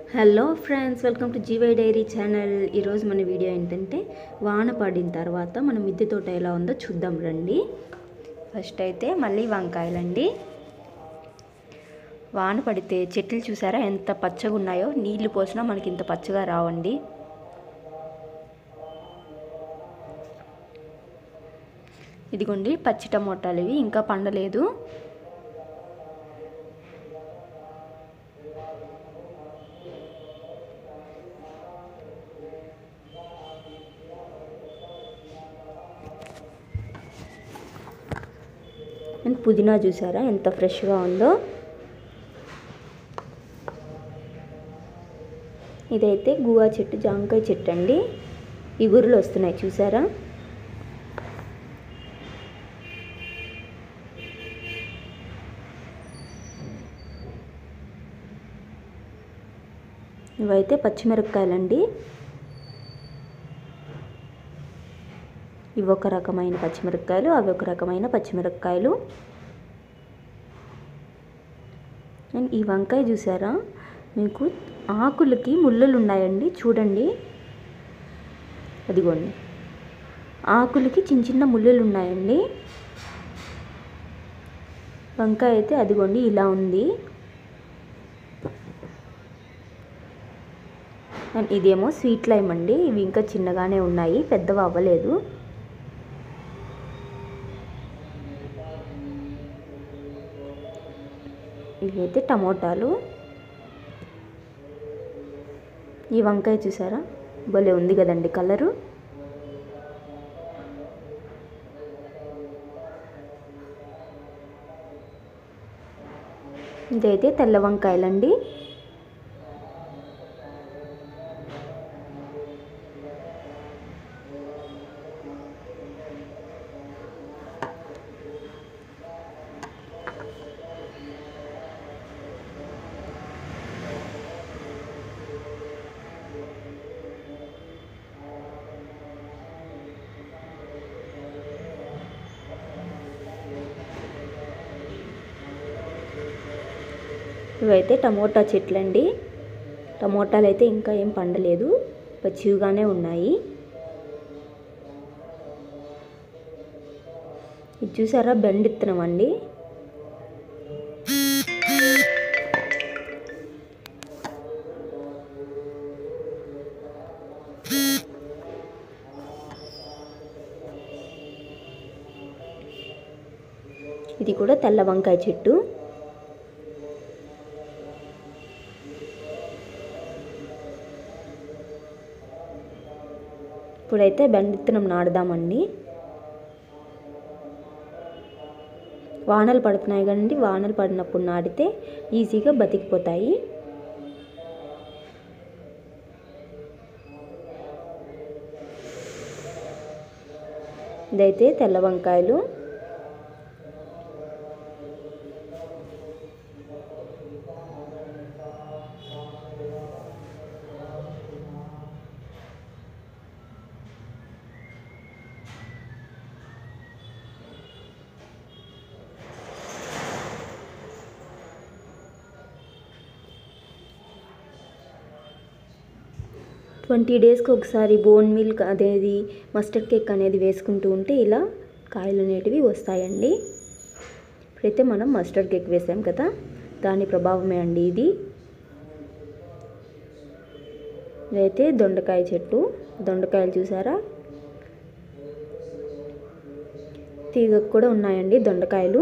hello friends welcome to G Y diary channel ఈరోజు మన video ఏంటంటే వాన పడిన తర్వాత మన మిద్దె తోట ఎలా ఉందో చూద్దాం రండి ఫస్ట్ అయితే మళ్ళీ వంకాయలండి వాన పడితే చెట్లు చూసారా ఎంత పచ్చగా ఉన్నాయో నీళ్లు పోసినా మనకి ఇంత పచ్చగా రావండి ఇదిగోండి పచ్చి టమోటాలు ఇవి ఇంకా పండలేదు అండ్ పుదీనా చూసారా ఎంత ఫ్రెష్గా ఉందో ఇదైతే గువా చెట్టు జామకాయ చెట్టు అండి ఇగురులు వస్తున్నాయి చూసారా ఇవైతే పచ్చిమిరపకాయలండి ఇవి ఒక రకమైన పచ్చిమిరపకాయలు అవి ఒక రకమైన పచ్చిమిరపకాయలు అండ్ ఈ వంకాయ చూసారా మీకు ఆకులకి ముళ్ళలు ఉన్నాయండి చూడండి అదిగోండి ఆకులకి చిన్న చిన్న ముళ్ళలు ఉన్నాయండి వంకాయ అయితే అదిగోండి ఇలా ఉంది అండ్ ఇదేమో స్వీట్ లైమ్ అండి ఇవి ఇంకా చిన్నగానే ఉన్నాయి పెద్దవి అవ్వలేదు ఇవైతే టమోటాలు ఈ వంకాయ చూసారా భలే ఉంది కదండి కలరు ఇదైతే తెల్ల వంకాయలండి ఇవైతే టమోటా చెట్లండి టమోటాలు అయితే ఇంకా ఏం పండలేదు పచ్చివిగానే ఉన్నాయి ఇది చూసారా బెండ్ ఇత్తనం అండి ఇది కూడా తెల్ల వంకాయ చెట్టు ఇప్పుడైతే బెండిత్తనం నాడదామండి వానలు పడుతున్నాయి కదండి వానలు పడినప్పుడు నాటితే ఈజీగా బతికిపోతాయి ఇదైతే తెల్ల వంకాయలు ట్వంటీ డేస్కి ఒకసారి బోన్ మిల్క్ అనేది మస్టర్డ్ కేక్ అనేది వేసుకుంటూ ఉంటే ఇలా కాయలు అనేటివి వస్తాయండి ఇప్పుడైతే మనం మస్టర్డ్ కేక్ వేసాం కదా దాని ప్రభావమే అండి ఇది ఇదైతే దొండకాయ చెట్టు దొండకాయలు చూసారా తీగకు కూడా ఉన్నాయండి దొండకాయలు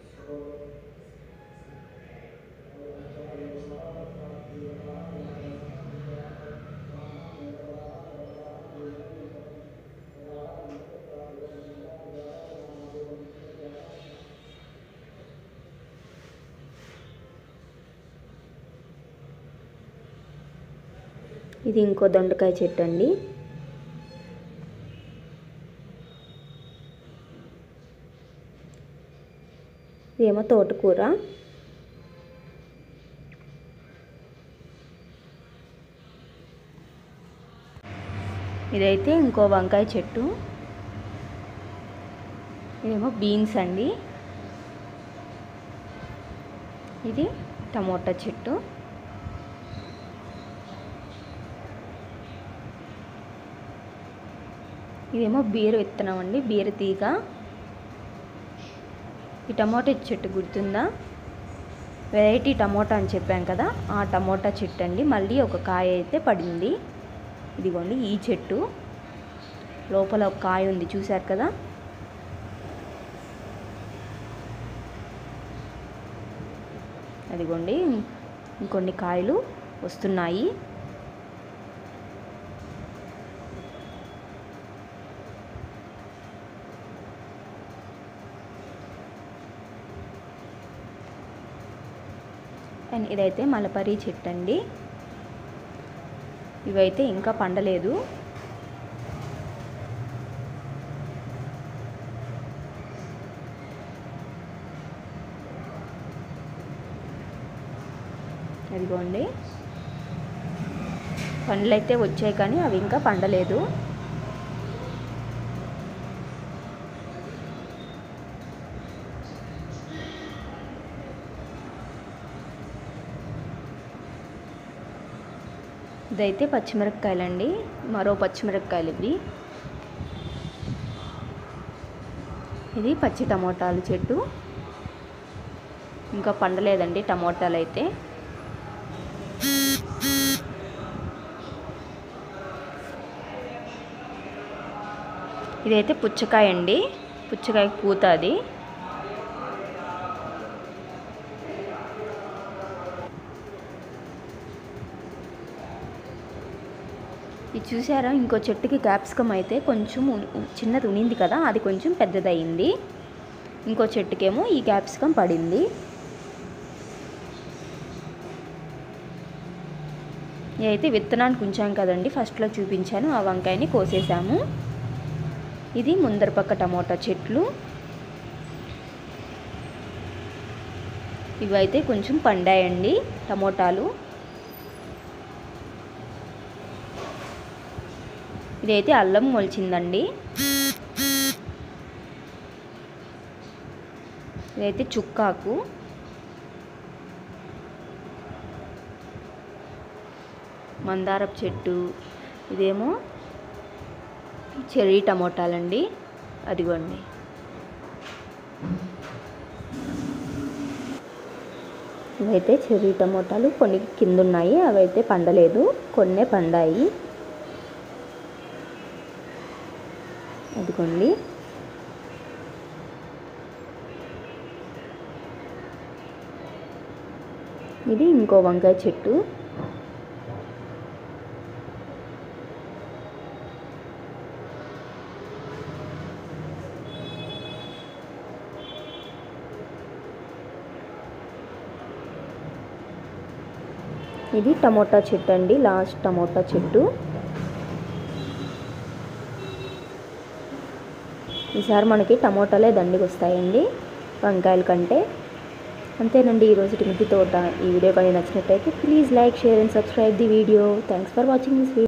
ఇది ఇంకో దొండకాయ చెట్టు అండి ఇదేమో తోటకూర ఇదైతే ఇంకో వంకాయ చెట్టు ఇదేమో బీన్స్ అండి ఇది టమోటా చెట్టు ఇదేమో బీర విత్తనం అండి బీర తీగ ఈ టమోటా చెట్టు గుర్తుందా వెరైటీ టమోటా అని చెప్పాం కదా ఆ టమోటా చెట్టు అండి మళ్ళీ ఒక కాయ అయితే పడింది ఇదిగోండి ఈ చెట్టు లోపల ఒక కాయ ఉంది చూశారు కదా అదిగోండి ఇంకొన్ని కాయలు వస్తున్నాయి అండ్ ఇదైతే మలపరి చెట్టు అండి ఇవైతే ఇంకా పండలేదు అదిగోండి పండ్లు అయితే వచ్చాయి కానీ అవి ఇంకా పండలేదు ఇదైతే పచ్చిమిరపకాయలండి మరో పచ్చిమిరపకాయలు ఇవి ఇది పచ్చి టమోటాలు చెట్టు ఇంకా పండలేదండి టమోటాలు అయితే ఇదైతే పుచ్చకాయ అండి పుచ్చకాయ పూత అది ఇది చూసారా ఇంకో చెట్టుకి క్యాప్సికమ్ అయితే కొంచెం ఉన్- చిన్నది ఉనింది కదా అది కొంచెం పెద్దదయింది ఇంకో చెట్టుకేమో ఈ క్యాప్సికమ్ పడింది ఇదైతే విత్తనానికి ఉంచాం కదండి ఫస్ట్లో చూపించాను ఆ వంకాయని కోసేసాము ఇది ముందర పక్క టమోటా చెట్లు ఇవైతే కొంచెం పండాయండి టమోటాలు ఇదైతే అల్లం మొలిచిందండి ఇదైతే చుక్కాకు మందారపు చెట్టు ఇదేమో చెర్రీ టమోటాలండి అదిగోండి ఇవైతే చెర్రీ టమోటాలు కొన్ని కింద ఉన్నాయి అవైతే పండలేదు కొన్నే పండాయి అదిగోండి ఇది ఇంకో వంకాయ చెట్టు ఇది టమోటా చెట్టు అండి లాస్ట్ టమోటా చెట్టు ఈసారి మనకి టమోటాలే దండికి వస్తాయండి వంకాయల కంటే అంతేనండి ఈరోజు మిద్ది తోట ఈ వీడియో కానీ నచ్చినట్టయితే please like share and subscribe the video thanks for watching this video